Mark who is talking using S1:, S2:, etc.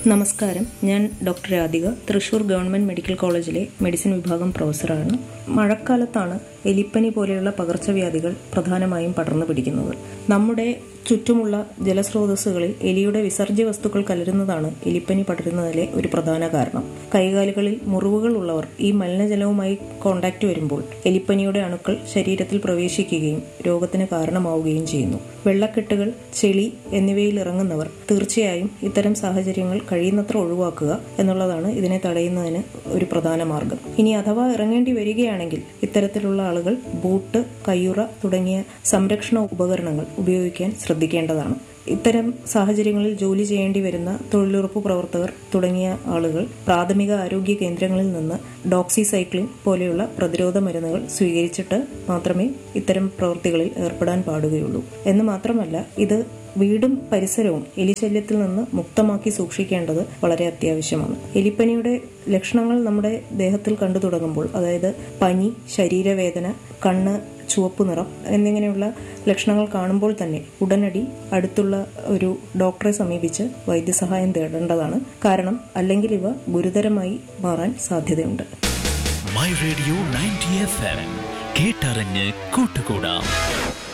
S1: നമസ്കാരം ഞാൻ doctor Radhika Thrissur government medical കോളേജിലെ മെഡിസിൻ വിഭാഗം പ്രൊഫസറാണ് മഴക്കാലത്താണ് എലിപ്പനി പോലെയുള്ള പകർച്ചവ്യാധികൾ പ്രധാനമായും പടർന്നു പിടിക്കുന്നത് നമ്മുടെ ചുറ്റുമുള്ള ജലസ്രോതസ്സുകളിൽ എലിയുടെ വിസർജ്യ വസ്തുക്കൾ കലരുന്നതാണ് എലിപ്പനി പടരുന്നതിലെ ഒരു പ്രധാന കാരണം കൈകാലുകളിൽ മുറിവുകൾ ഉള്ളവർ ഈ മലിനജലവുമായി കോണ്ടാക്ട് വരുമ്പോൾ എലിപ്പനിയുടെ അണുക്കൾ ശരീരത്തിൽ പ്രവേശിക്കുകയും രോഗത്തിന് കാരണമാവുകയും ചെയ്യുന്നു വെള്ളക്കെട്ടുകൾ ചെളി എന്നിവയിൽ ഇറങ്ങുന്നവർ തീർച്ചയായും ഇത്തരം സാഹചര്യങ്ങൾ കഴിയുന്നത്ര ഒഴിവാക്കുക എന്നുള്ളതാണ് ഇതിനെ തടയുന്നതിന് ഒരു പ്രധാന മാർഗം ഇനി അഥവാ ഇറങ്ങേണ്ടി വരികയാണെങ്കിൽ ഇത്തരത്തിലുള്ള ആളുകൾ ബൂട്ട് കയ്യുറ തുടങ്ങിയ സംരക്ഷണ ഉപകരണങ്ങൾ ഉപയോഗിക്കാൻ ശ്രദ്ധിക്കേണ്ടതാണ് ഇത്തരം സാഹചര്യങ്ങളിൽ ജോലി ചെയ്യേണ്ടി വരുന്ന തൊഴിലുറപ്പ് പ്രവർത്തകർ തുടങ്ങിയ ആളുകൾ പ്രാഥമിക ആരോഗ്യ കേന്ദ്രങ്ങളിൽ നിന്ന് ഡോക്സിസൈക്ലിൻ പോലെയുള്ള പ്രതിരോധ മരുന്നുകൾ സ്വീകരിച്ചിട്ട് മാത്രമേ ഇത്തരം പ്രവൃത്തികളിൽ ഏർപ്പെടാൻ പാടുകയുള്ളൂ എന്ന് മാത്രമല്ല ഇത് വീടും പരിസരവും എലിശല്യത്തിൽ നിന്ന് മുക്തമാക്കി സൂക്ഷിക്കേണ്ടത് വളരെ അത്യാവശ്യമാണ് എലിപ്പനിയുടെ ലക്ഷണങ്ങൾ നമ്മുടെ ദേഹത്തിൽ കണ്ടു തുടങ്ങുമ്പോൾ അതായത് പനി ശരീരവേദന കണ്ണ് ചുവപ്പ് നിറം എന്നിങ്ങനെയുള്ള ലക്ഷണങ്ങൾ കാണുമ്പോൾ തന്നെ ഉടനടി അടുത്തുള്ള ഒരു ഡോക്ടറെ സമീപിച്ച് വൈദ്യസഹായം തേടേണ്ടതാണ് കാരണം അല്ലെങ്കിൽ ഇവ ഗുരുതരമായി മാറാൻ സാധ്യതയുണ്ട്
S2: my radio ninety F M കേട്ടറിഞ്ഞ് കൂട്ടുകൂടാം